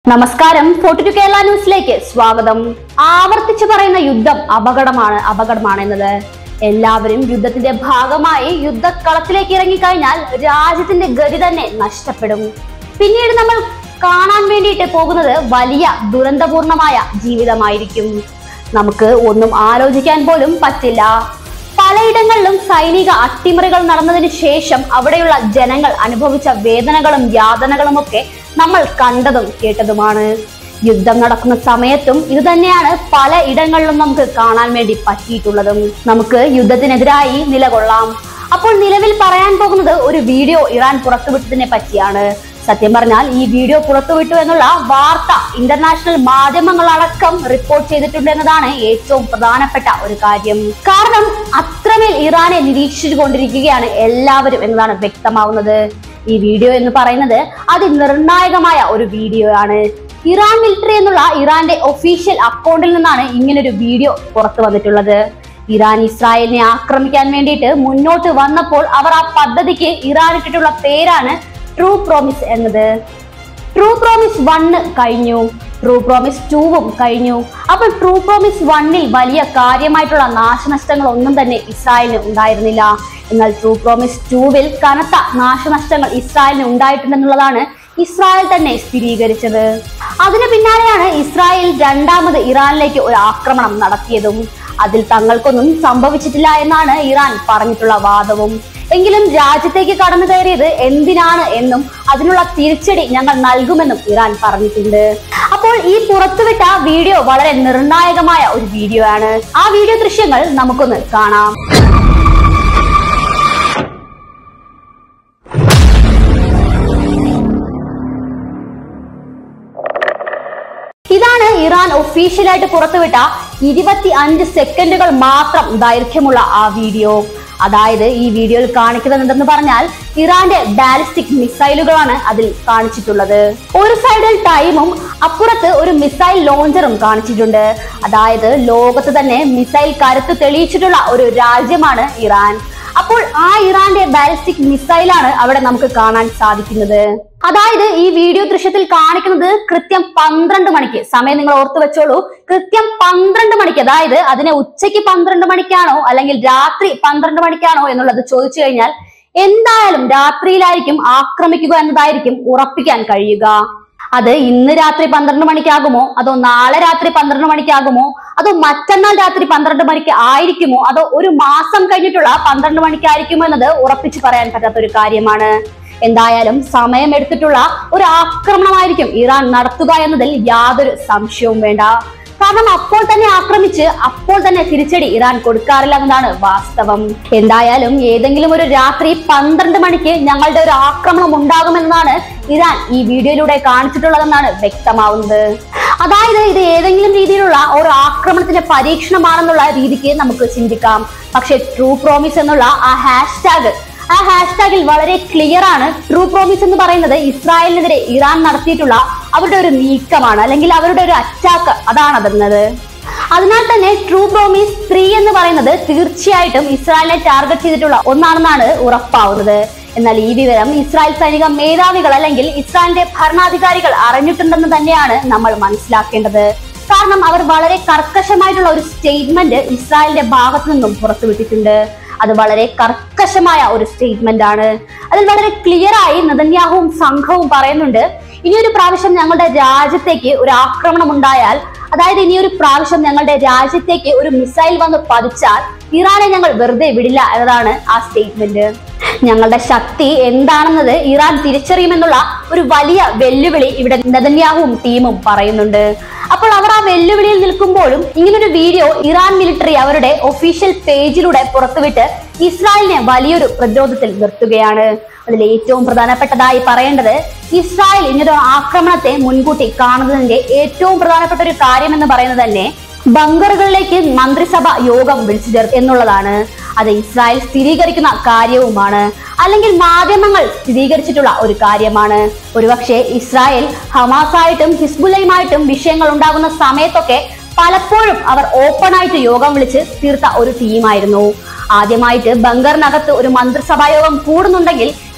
നമസ്കാരം forty to Kerala ന്യൂസിലേക്ക് സ്വാഗതം ആവർത്തിച്ചു പറയുന്ന യുദ്ധം അപകടമാണ് അപകടമാണ് എന്നത് എല്ലാവരും യുദ്ധത്തിന്റെ ഭാഗമായി യുദ്ധക്കളത്തിലേക്ക് ഇറങ്ങിക്കഴിഞ്ഞാൽ രാജ്യത്തിന്റെ ഗതി തന്നെ നഷ്ടപ്പെടും പിന്നീട് നമ്മൾ കാണാൻ വേണ്ടിയിട്ട് പോകുന്നത് വലിയ ദുരന്തപൂർണമായ ജീവിതമായിരിക്കും നമുക്ക് ഒന്നും ആലോചിക്കാൻ പോലും പറ്റില്ല പലയിടങ്ങളിലും സൈനിക അട്ടിമറികൾ നടന്നതിന് ശേഷം അവിടെയുള്ള ജനങ്ങൾ അനുഭവിച്ച വേദനകളും യാതനകളും ഒക്കെ നമ്മൾ കണ്ടതും കേട്ടതുമാണ് യുദ്ധം നടക്കുന്ന സമയത്തും ഇത് തന്നെയാണ് പല ഇടങ്ങളിലും നമുക്ക് കാണാൻ വേണ്ടി പറ്റിയിട്ടുള്ളതും നമുക്ക് യുദ്ധത്തിനെതിരായി നിലകൊള്ളാം അപ്പോൾ നിലവിൽ പറയാൻ പോകുന്നത് ഒരു വീഡിയോ ഇറാൻ പുറത്തുവിട്ടതിനെ പറ്റിയാണ് സത്യം പറഞ്ഞാൽ ഈ വീഡിയോ പുറത്തുവിട്ടു എന്നുള്ള വാർത്ത ഇന്റർനാഷണൽ മാധ്യമങ്ങളടക്കം റിപ്പോർട്ട് ചെയ്തിട്ടുണ്ട് എന്നതാണ് ഏറ്റവും പ്രധാനപ്പെട്ട ഒരു കാര്യം കാരണം അത്രമേൽ ഇറാനെ നിരീക്ഷിച്ചു കൊണ്ടിരിക്കുകയാണ് എല്ലാവരും എന്നതാണ് വ്യക്തമാവുന്നത് ഈ വീഡിയോ എന്ന് പറയുന്നത് അതിനിർണായകമായ ഒരു വീഡിയോ ആണ് ഇറാൻ മിലിറ്ററി എന്നുള്ള ഇറാന്റെ ഒഫീഷ്യൽ അക്കൗണ്ടിൽ നിന്നാണ് ഇങ്ങനൊരു വീഡിയോ പുറത്തു വന്നിട്ടുള്ളത് ഇറാൻ ഇസ്രായേലിനെ ആക്രമിക്കാൻ വേണ്ടിയിട്ട് മുന്നോട്ട് വന്നപ്പോൾ അവർ ആ പദ്ധതിക്ക് ഇറാൻ ഇട്ടിട്ടുള്ള പേരാണ് ട്രൂ പ്രോമിസ് എന്നത് ട്രൂ പ്രോമിസ് വണ്ണ് കഴിഞ്ഞു ട്രൂ പ്രോമിസ് ടൂവും കഴിഞ്ഞു അപ്പോൾ ട്രൂ പ്രോമിസ് വണ്ണിൽ വലിയ കാര്യമായിട്ടുള്ള നാശനഷ്ടങ്ങൾ ഒന്നും തന്നെ ഇസ്രായേലിന് ഉണ്ടായിരുന്നില്ല എന്നാൽ ട്രൂ പ്രോമിസ് ടൂവിൽ കനത്ത നാശനഷ്ടങ്ങൾ ഇസ്രായേലിന് ഉണ്ടായിട്ടുണ്ടെന്നുള്ളതാണ് ഇസ്രായേൽ തന്നെ സ്ഥിരീകരിച്ചത് അതിനു പിന്നാലെയാണ് ഇസ്രായേൽ രണ്ടാമത് ഇറാനിലേക്ക് ഒരു ആക്രമണം നടത്തിയതും അതിൽ തങ്ങൾക്കൊന്നും സംഭവിച്ചിട്ടില്ല എന്നാണ് ഇറാൻ പറഞ്ഞിട്ടുള്ള വാദവും എങ്കിലും രാജ്യത്തേക്ക് കടന്നു കയറിയത് എന്തിനാണ് എന്നും അതിനുള്ള തിരിച്ചടി ഞങ്ങൾ നൽകുമെന്നും ഇറാൻ പറഞ്ഞിട്ടുണ്ട് അപ്പോൾ ഈ പുറത്തുവിട്ട വീഡിയോ വളരെ നിർണായകമായ ഒരു വീഡിയോ ആണ് ആ വീഡിയോ ദൃശ്യങ്ങൾ നമുക്കൊന്ന് കാണാം ഇതാണ് ഇറാൻ ഒഫീഷ്യലായിട്ട് പുറത്തുവിട്ട ഇരുപത്തി അഞ്ച് സെക്കൻഡുകൾ മാത്രം ദൈർഘ്യമുള്ള ആ വീഡിയോ അതായത് ഈ വീഡിയോയിൽ കാണിക്കുന്നത് എന്തെന്ന് പറഞ്ഞാൽ ഇറാന്റെ ബാലിസ്റ്റിക് മിസൈലുകളാണ് അതിൽ കാണിച്ചിട്ടുള്ളത് ഒരു സൈഡിൽ ടൈമും അപ്പുറത്ത് ഒരു മിസൈൽ ലോഞ്ചറും കാണിച്ചിട്ടുണ്ട് അതായത് ലോകത്ത് തന്നെ മിസൈൽ കരുത്ത് തെളിയിച്ചിട്ടുള്ള ഒരു രാജ്യമാണ് ഇറാൻ അപ്പോൾ ആ ഇറാന്റെ ബാലിസ്റ്റിക് മിസൈലാണ് അവിടെ നമുക്ക് കാണാൻ സാധിക്കുന്നത് അതായത് ഈ വീഡിയോ ദൃശ്യത്തിൽ കാണിക്കുന്നത് കൃത്യം പന്ത്രണ്ട് മണിക്ക് സമയം നിങ്ങൾ ഓർത്തു വെച്ചോളൂ കൃത്യം പന്ത്രണ്ട് മണിക്ക് അതായത് അതിനെ ഉച്ചയ്ക്ക് പന്ത്രണ്ട് മണിക്കാണോ അല്ലെങ്കിൽ രാത്രി പന്ത്രണ്ട് മണിക്കാണോ എന്നുള്ളത് ചോദിച്ചു കഴിഞ്ഞാൽ എന്തായാലും രാത്രിയിലായിരിക്കും ആക്രമിക്കുക എന്നതായിരിക്കും ഉറപ്പിക്കാൻ കഴിയുക അത് ഇന്ന് രാത്രി പന്ത്രണ്ട് മണിക്കാകുമോ അതോ നാളെ രാത്രി പന്ത്രണ്ട് മണിക്കാകുമോ അതോ മറ്റന്നാൾ രാത്രി പന്ത്രണ്ട് മണിക്ക് ആയിരിക്കുമോ അതോ ഒരു മാസം കഴിഞ്ഞിട്ടുള്ള പന്ത്രണ്ട് മണിക്കായിരിക്കുമോ എന്നത് ഉറപ്പിച്ചു പറയാൻ പറ്റാത്ത ഒരു കാര്യമാണ് എന്തായാലും സമയമെടുത്തിട്ടുള്ള ഒരു ആക്രമണമായിരിക്കും ഇറാൻ നടത്തുക എന്നതിൽ യാതൊരു സംശയവും വേണ്ട കാരണം അപ്പോൾ തന്നെ ആക്രമിച്ച് അപ്പോൾ തന്നെ തിരിച്ചടി ഇറാൻ കൊടുക്കാറില്ല എന്നതാണ് വാസ്തവം എന്തായാലും ഏതെങ്കിലും ഒരു രാത്രി പന്ത്രണ്ട് മണിക്ക് ഞങ്ങളുടെ ഒരു ആക്രമണം ഉണ്ടാകുമെന്നതാണ് ഇറാൻ ഈ വീഡിയോയിലൂടെ കാണിച്ചിട്ടുള്ളതെന്നാണ് വ്യക്തമാവുന്നത് അതായത് ഇത് ഏതെങ്കിലും രീതിയിലുള്ള ഒരു ആക്രമണത്തിന്റെ പരീക്ഷണമാണെന്നുള്ള രീതിക്ക് നമുക്ക് ചിന്തിക്കാം പക്ഷെ ട്രൂ പ്രോമിസ് എന്നുള്ള ആ ഹാഷ്ടാഗ് ആ ഹാഷ്ടാഗിൽ വളരെ ക്ലിയർ ആണ് ട്രൂ പ്രോമിസ് എന്ന് പറയുന്നത് ഇസ്രായേലിനെതിരെ ഇറാൻ നടത്തിയിട്ടുള്ള അവരുടെ ഒരു നീക്കമാണ് അല്ലെങ്കിൽ അവരുടെ ഒരു അറ്റാക്ക് അതാണ് അതെന്നത് അതിനാൽ തന്നെ ട്രൂ പ്രോമിസ് ത്രീ എന്ന് പറയുന്നത് തീർച്ചയായിട്ടും ഇസ്രായേലിനെ ടാർഗറ്റ് ചെയ്തിട്ടുള്ള ഒന്നാണെന്നാണ് ഉറപ്പാവുന്നത് എന്നാൽ ഈ വിവരം ഇസ്രായേൽ സൈനിക മേധാവികൾ അല്ലെങ്കിൽ ഇസ്രായേലിന്റെ ഭരണാധികാരികൾ അറിഞ്ഞിട്ടുണ്ടെന്ന് തന്നെയാണ് നമ്മൾ മനസ്സിലാക്കേണ്ടത് കാരണം അവർ വളരെ കർക്കശമായിട്ടുള്ള ഒരു സ്റ്റേറ്റ്മെന്റ് ഇസ്രായേലിന്റെ ഭാഗത്തു നിന്നും പുറത്തുവിട്ടിട്ടുണ്ട് അത് വളരെ കർക്കശമായ ഒരു സ്റ്റേറ്റ്മെന്റ് ആണ് അതിൽ വളരെ ക്ലിയർ ആയി നദന്യാഹുവും സംഘവും പറയുന്നുണ്ട് ഇനിയൊരു പ്രാവശ്യം ഞങ്ങളുടെ രാജ്യത്തേക്ക് ഒരു ആക്രമണം ഉണ്ടായാൽ അതായത് ഇനിയൊരു പ്രാവശ്യം ഞങ്ങളുടെ രാജ്യത്തേക്ക് ഒരു മിസൈൽ വന്ന് പതിച്ചാൽ ഇറാനെ ഞങ്ങൾ വെറുതെ വിടില്ല എന്നതാണ് ആ സ്റ്റേറ്റ്മെന്റ് ഞങ്ങളുടെ ശക്തി എന്താണെന്നത് ഇറാൻ തിരിച്ചറിയുമെന്നുള്ള ഒരു വലിയ വെല്ലുവിളി ഇവിടെ നെതന്യാഹുവും ടീമും പറയുന്നുണ്ട് അപ്പോൾ അവർ ആ വെല്ലുവിളിയിൽ നിൽക്കുമ്പോഴും ഇങ്ങനൊരു വീഡിയോ ഇറാൻ മിലിറ്ററി അവരുടെ ഒഫീഷ്യൽ പേജിലൂടെ പുറത്തുവിട്ട് ഇസ്രായേലിനെ വലിയൊരു പ്രതിരോധത്തിൽ നിർത്തുകയാണ് അതിൽ ഏറ്റവും പ്രധാനപ്പെട്ടതായി പറയേണ്ടത് ഇസ്രായേൽ ഇങ്ങനൊരു ആക്രമണത്തെ മുൻകൂട്ടി കാണുന്നതിന്റെ ഏറ്റവും പ്രധാനപ്പെട്ട ഒരു കാര്യം എന്ന് പറയുന്നത് തന്നെ ബങ്കറുകളിലേക്ക് മന്ത്രിസഭ യോഗം വിളിച്ചു ചേർത്ത് എന്നുള്ളതാണ് അത് ഇസ്രായേൽ സ്ഥിരീകരിക്കുന്ന കാര്യവുമാണ് അല്ലെങ്കിൽ മാധ്യമങ്ങൾ സ്ഥിരീകരിച്ചിട്ടുള്ള ഒരു കാര്യമാണ് ഒരുപക്ഷെ ഇസ്രായേൽ ഹമാസായിട്ടും ഹിസ്ബുല്ലയുമായിട്ടും വിഷയങ്ങൾ ഉണ്ടാകുന്ന സമയത്തൊക്കെ പലപ്പോഴും അവർ ഓപ്പൺ ആയിട്ട് യോഗം വിളിച്ച് തീർത്ത ഒരു ടീമായിരുന്നു ആദ്യമായിട്ട് ബങ്കറിനകത്ത് ഒരു മന്ത്രിസഭാ യോഗം കൂടുന്നുണ്ടെങ്കിൽ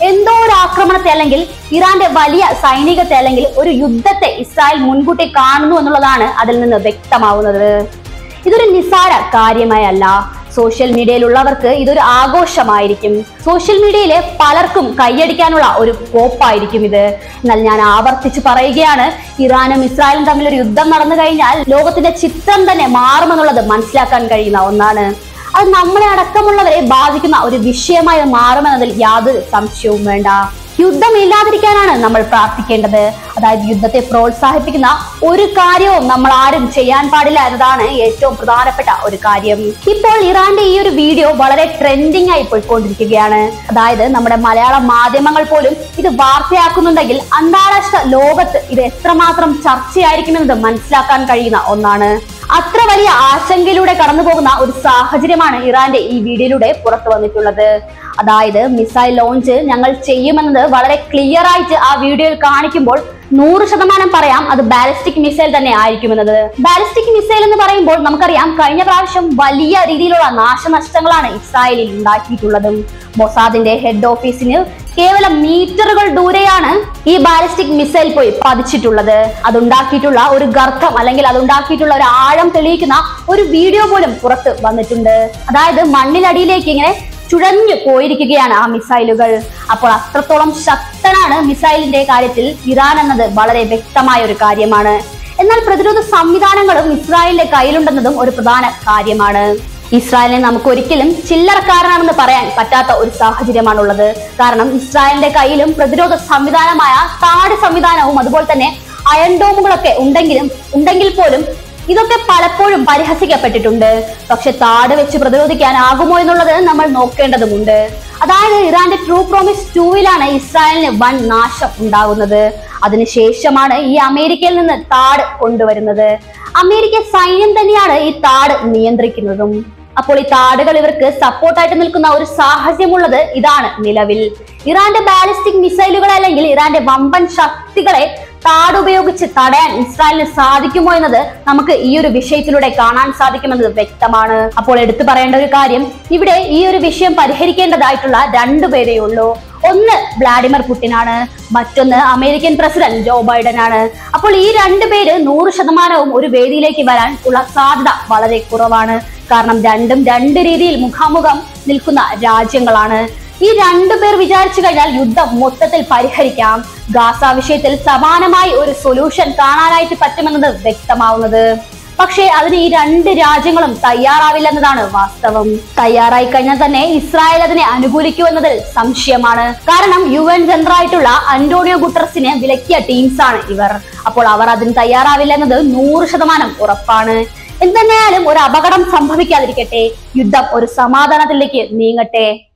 എന്തോ ഒരു ആക്രമണത്തെ അല്ലെങ്കിൽ ഇറാന്റെ വലിയ സൈനികത്തെ അല്ലെങ്കിൽ ഒരു യുദ്ധത്തെ ഇസ്രായേൽ മുൻകൂട്ടി കാണുന്നു എന്നുള്ളതാണ് അതിൽ നിന്ന് വ്യക്തമാവുന്നത് ഇതൊരു നിസാര കാര്യമായല്ല സോഷ്യൽ മീഡിയയിലുള്ളവർക്ക് ഇതൊരു ആഘോഷമായിരിക്കും സോഷ്യൽ മീഡിയയിലെ പലർക്കും കൈയടിക്കാനുള്ള ഒരു കോപ്പായിരിക്കും ഇത് എന്നാൽ ഞാൻ ആവർത്തിച്ച് പറയുകയാണ് ഇറാനും ഇസ്രായേലും തമ്മിൽ ഒരു യുദ്ധം നടന്നു കഴിഞ്ഞാൽ ലോകത്തിന്റെ ചിത്രം തന്നെ മാറുമെന്നുള്ളത് മനസ്സിലാക്കാൻ കഴിയുന്ന ഒന്നാണ് അത് നമ്മളെ അടക്കമുള്ളവരെ ബാധിക്കുന്ന ഒരു വിഷയമായി മാറുമെന്നതിൽ യാതൊരു സംശയവും വേണ്ട യുദ്ധം ഇല്ലാതിരിക്കാനാണ് നമ്മൾ പ്രാർത്ഥിക്കേണ്ടത് അതായത് യുദ്ധത്തെ പ്രോത്സാഹിപ്പിക്കുന്ന ഒരു കാര്യവും നമ്മൾ ആരും ചെയ്യാൻ പാടില്ല എന്നതാണ് ഏറ്റവും പ്രധാനപ്പെട്ട ഒരു കാര്യം ഇപ്പോൾ ഇറാന്റെ ഈ ഒരു വീഡിയോ വളരെ ട്രെൻഡിങ് ആയി പോയിക്കൊണ്ടിരിക്കുകയാണ് അതായത് നമ്മുടെ മലയാള മാധ്യമങ്ങൾ പോലും ഇത് വാർത്തയാക്കുന്നുണ്ടെങ്കിൽ അന്താരാഷ്ട്ര ലോകത്ത് ഇത് എത്രമാത്രം ചർച്ചയായിരിക്കുമെന്നത് മനസ്സിലാക്കാൻ കഴിയുന്ന ഒന്നാണ് അത്ര വലിയ ആശങ്കയിലൂടെ കടന്നു പോകുന്ന ഒരു സാഹചര്യമാണ് ഇറാന്റെ ഈ വീഡിയോയിലൂടെ പുറത്തു വന്നിട്ടുള്ളത് അതായത് മിസൈൽ ലോഞ്ച് ഞങ്ങൾ ചെയ്യുമെന്നത് വളരെ ക്ലിയർ ആയിട്ട് ആ വീഡിയോയിൽ കാണിക്കുമ്പോൾ നൂറ് ശതമാനം പറയാം അത് ബാലിസ്റ്റിക് മിസൈൽ തന്നെ ആയിരിക്കുമെന്നത് ബാലിസ്റ്റിക് മിസൈൽ എന്ന് പറയുമ്പോൾ നമുക്കറിയാം കഴിഞ്ഞ പ്രാവശ്യം വലിയ രീതിയിലുള്ള നാശനഷ്ടങ്ങളാണ് ഇസ്രായേലിൽ ഉണ്ടാക്കിയിട്ടുള്ളതും മൊസാദിന്റെ ഹെഡ് ഓഫീസിന് കേവലം മീറ്ററുകൾ ദൂരെയാണ് ഈ ബാലിസ്റ്റിക് മിസൈൽ പോയി പതിച്ചിട്ടുള്ളത് അതുണ്ടാക്കിയിട്ടുള്ള ഒരു ഗർത്തം അല്ലെങ്കിൽ അതുണ്ടാക്കിയിട്ടുള്ള ഒരു ആഴം തെളിയിക്കുന്ന ഒരു വീഡിയോ പോലും പുറത്ത് വന്നിട്ടുണ്ട് അതായത് മണ്ണിനടിയിലേക്ക് ഇങ്ങനെ ചുഴഞ്ഞു പോയിരിക്കുകയാണ് ആ മിസൈലുകൾ അപ്പോൾ അത്രത്തോളം ശക്തനാണ് മിസൈലിന്റെ കാര്യത്തിൽ ഇറാൻ എന്നത് വളരെ വ്യക്തമായ ഒരു കാര്യമാണ് എന്നാൽ പ്രതിരോധ സംവിധാനങ്ങളും ഇസ്രായേലിന്റെ കയ്യിലുണ്ടെന്നതും ഒരു പ്രധാന കാര്യമാണ് ഇസ്രായേലിനെ നമുക്ക് ഒരിക്കലും ചില്ലറക്കാരനാണെന്ന് പറയാൻ പറ്റാത്ത ഒരു സാഹചര്യമാണുള്ളത് കാരണം ഇസ്രായേലിന്റെ കയ്യിലും പ്രതിരോധ സംവിധാനമായ താട് സംവിധാനവും അതുപോലെ തന്നെ അയൺ ഡോമുകളൊക്കെ ഉണ്ടെങ്കിലും ഉണ്ടെങ്കിൽ പോലും ഇതൊക്കെ പലപ്പോഴും പരിഹസിക്കപ്പെട്ടിട്ടുണ്ട് പക്ഷെ താട് വെച്ച് പ്രതിരോധിക്കാനാകുമോ എന്നുള്ളത് നമ്മൾ നോക്കേണ്ടതുമുണ്ട് അതായത് ഇറാന്റെ ട്രൂ പ്രോമിസ് ടൂവിലാണ് ഇസ്രായേലിന് വൻ നാശം ഉണ്ടാകുന്നത് അതിനുശേഷമാണ് ഈ അമേരിക്കയിൽ നിന്ന് താട് കൊണ്ടുവരുന്നത് അമേരിക്ക സൈന്യം തന്നെയാണ് ഈ താട് നിയന്ത്രിക്കുന്നതും അപ്പോൾ ഈ താടുകൾ ഇവർക്ക് സപ്പോർട്ടായിട്ട് നിൽക്കുന്ന ഒരു സാഹചര്യമുള്ളത് ഇതാണ് നിലവിൽ ഇറാന്റെ ബാലിസ്റ്റിക് മിസൈലുകൾ അല്ലെങ്കിൽ ഇറാന്റെ വമ്പൻ ശക്തികളെ താട് ഉപയോഗിച്ച് തടയാൻ ഇസ്രായേലിന് സാധിക്കുമോ എന്നത് നമുക്ക് ഈ ഒരു വിഷയത്തിലൂടെ കാണാൻ സാധിക്കുമെന്നത് വ്യക്തമാണ് അപ്പോൾ എടുത്തു പറയേണ്ട ഒരു കാര്യം ഇവിടെ ഈ ഒരു വിഷയം പരിഹരിക്കേണ്ടതായിട്ടുള്ള രണ്ടുപേരേ ഉള്ളൂ ഒന്ന് വ്ളാഡിമിർ പുടിനാണ് മറ്റൊന്ന് അമേരിക്കൻ പ്രസിഡന്റ് ജോ ബൈഡൻ ആണ് അപ്പോൾ ഈ രണ്ടു പേര് നൂറ് ശതമാനവും ഒരു വേദിയിലേക്ക് വരാൻ ഉള്ള സാധ്യത വളരെ കുറവാണ് കാരണം രണ്ടും രണ്ട് രീതിയിൽ മുഖാമുഖം നിൽക്കുന്ന രാജ്യങ്ങളാണ് ഈ രണ്ടു പേർ വിചാരിച്ചു കഴിഞ്ഞാൽ യുദ്ധം മൊത്തത്തിൽ പരിഹരിക്കാം ഗാസ വിഷയത്തിൽ സമാനമായി ഒരു സൊല്യൂഷൻ കാണാനായിട്ട് പറ്റുമെന്നത് വ്യക്തമാവുന്നത് പക്ഷേ അതിന് ഈ രണ്ട് രാജ്യങ്ങളും തയ്യാറാവില്ലെന്നതാണ് വാസ്തവം തയ്യാറായി കഴിഞ്ഞാൽ തന്നെ ഇസ്രായേൽ അതിനെ അനുകൂലിക്കൂ എന്നതിൽ സംശയമാണ് കാരണം യു എൻ ജനറായിട്ടുള്ള അന്റോണിയോ ഗുട്ടറസിനെ വിലക്കിയ ടീംസ് ആണ് ഇവർ അപ്പോൾ അവർ അതിന് തയ്യാറാവില്ല എന്നത് നൂറ് ശതമാനം ഉറപ്പാണ് എന്ത് തന്നെയായാലും ഒരു അപകടം സംഭവിക്കാതിരിക്കട്ടെ യുദ്ധം ഒരു സമാധാനത്തിലേക്ക് നീങ്ങട്ടെ